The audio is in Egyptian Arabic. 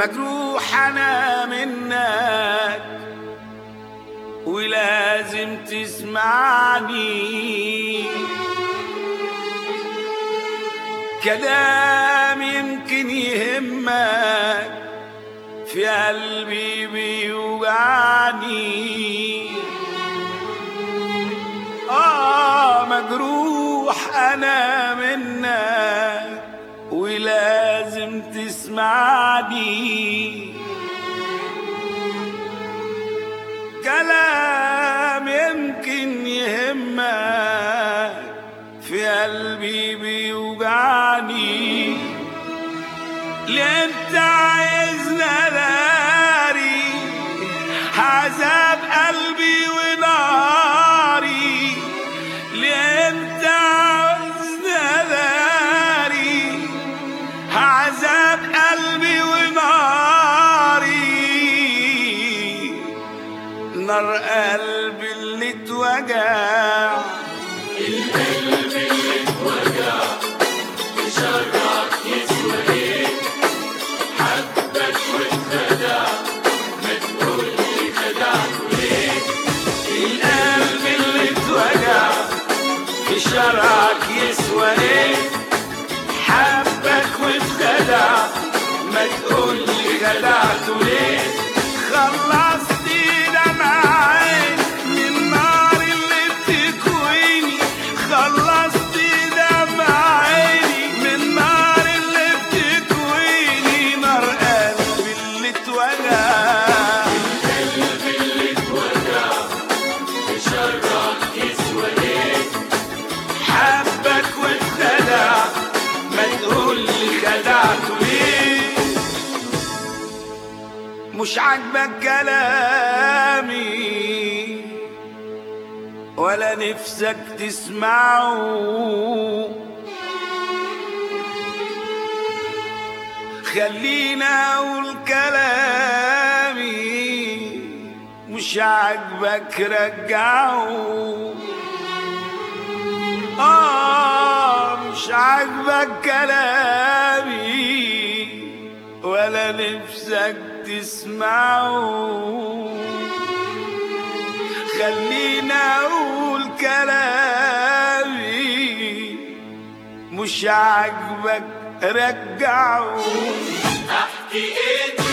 مجروح انا منك ولازم تسمعني كلام يمكن يهمك في قلبي بيوجعني آه مجروح أنا منك ولازم تسمعني كلام يمكن يهمك في قلبي بيوجعني ليه انت عايزنا داري عذاب قلبي وناري ليه انت عايزنا داري عذاب قلبي وناري نار قلبي اللي اتوجع القلب اللي اتوجع في شرعك يسوى ايه حبك واتخدع ما تقولي خدعته ليه خلصت دمعين من النار اللي بتكويني خلصت دمعيني من النار اللي بتكويني نار قلبي اللي اتوجع حبك واتخدع ما تقولي خدعته ليه مش عاجبك كلامي ولا نفسك تسمعه خلينا اقول كلامي مش عاجبك رجعه آه مش عاجبك كلامي ولا نفسك تسمعه خلينا أقول كلامي مش عاجبك رجعه احكي ايه